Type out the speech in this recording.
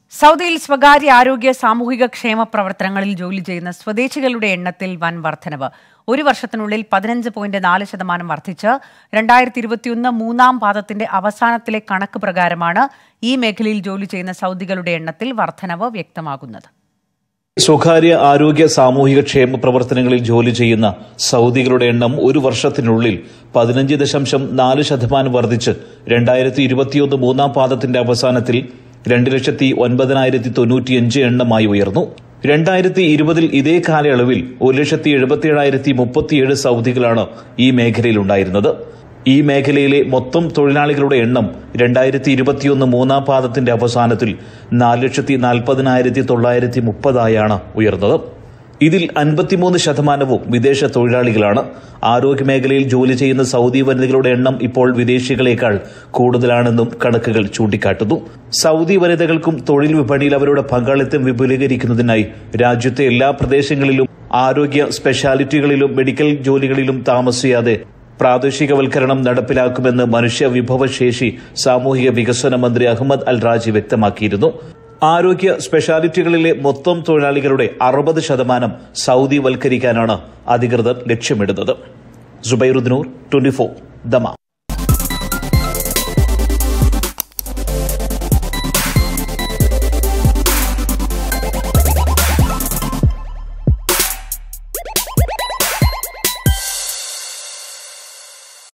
സൗദിയിൽ സ്വകാര്യ ആരോഗ്യ സാമൂഹിക ക്ഷേമ പ്രവർത്തനങ്ങളിൽ ജോലി ചെയ്യുന്ന സ്വദേശികളുടെ എണ്ണത്തിൽ വൻ വർധനവ് ഒരു വർഷത്തിനുള്ളിൽ പതിനഞ്ച് പോയിന്റ് നാല് ശതമാനം വർദ്ധിച്ച് രണ്ടായിരത്തി ഇരുപത്തിയൊന്ന് മൂന്നാം പാദത്തിന്റെ അവസാനത്തിലെ കണക്ക് പ്രകാരമാണ് ഈ മേഖലയിൽ ജോലി ചെയ്യുന്ന സൗദികളുടെ എണ്ണത്തിൽ വർധനവ് വ്യക്തമാകുന്നത് സ്വകാര്യ ആരോഗ്യ സാമൂഹിക ക്ഷേമ പ്രവർത്തനങ്ങളിൽ ജോലി ചെയ്യുന്ന സൗദികളുടെ എണ്ണം ഒരു വർഷത്തിനുള്ളിൽ പതിനഞ്ച് ദശാംശം നാല് ശതമാനം വർദ്ധിച്ച് രണ്ടായിരത്തി ഇരുപത്തിയൊന്ന് മൂന്നാം പാദത്തിന്റെ അവസാനത്തിൽ രണ്ട് ലക്ഷത്തി ഒൻപതിനായിരത്തി തൊണ്ണൂറ്റിയഞ്ച് എണ്ണമായി ഉയർന്നു രണ്ടായിരത്തി ഇരുപതിൽ ഇതേ കാലയളവിൽ ഒരു ലക്ഷത്തി എഴുപത്തിയേഴായിരത്തി മുപ്പത്തിയേഴ് സൗദികളാണ് ഈ മേഖലയിൽ ഉണ്ടായിരുന്നത് ഈ മേഖലയിലെ മൊത്തം തൊഴിലാളികളുടെ എണ്ണം രണ്ടായിരത്തി ഇരുപത്തിയൊന്ന് മൂന്നാം പാദത്തിന്റെ അവസാനത്തിൽ നാല് ലക്ഷത്തി നാൽപ്പതിനായിരത്തി തൊള്ളായിരത്തി മുപ്പതായാണ് ഉയർന്നത് ഇതിൽ അൻപത്തിമൂന്ന് ശതമാനവും വിദേശ തൊഴിലാളികളാണ് ആരോഗ്യമേഖലയിൽ ജോലി ചെയ്യുന്ന സൗദി വനിതകളുടെ എണ്ണം ഇപ്പോൾ വിദേശികളെക്കാൾ കൂടുതലാണെന്നും കണക്കുകൾ ചൂണ്ടിക്കാട്ടുന്നു സൗദി വനിതകൾക്കും തൊഴിൽ വിപണിയിൽ അവരുടെ പങ്കാളിത്തം വിപുലീകരിക്കുന്നതിനായി രാജ്യത്തെ എല്ലാ പ്രദേശങ്ങളിലും ആരോഗ്യ സ്പെഷ്യാലിറ്റികളിലും മെഡിക്കൽ ജോലികളിലും താമസിയാതെ പ്രാദേശികവൽക്കരണം നടപ്പിലാക്കുമെന്ന് മനുഷ്യ വിഭവശേഷി സാമൂഹിക വികസന മന്ത്രി അഹമ്മദ് അൽ റാജി വ്യക്തമാക്കിയിരുന്നു ആരോഗ്യ സ്പെഷ്യാലിറ്റികളിലെ മൊത്തം തൊഴിലാളികളുടെ അറുപത് ശതമാനം സൗദി വൽക്കരിക്കാനാണ് അധികൃതർ ലക്ഷ്യമിടുന്നത് സുബൈറുദ്നൂർ ട്വന്റി ഫോർ ദമ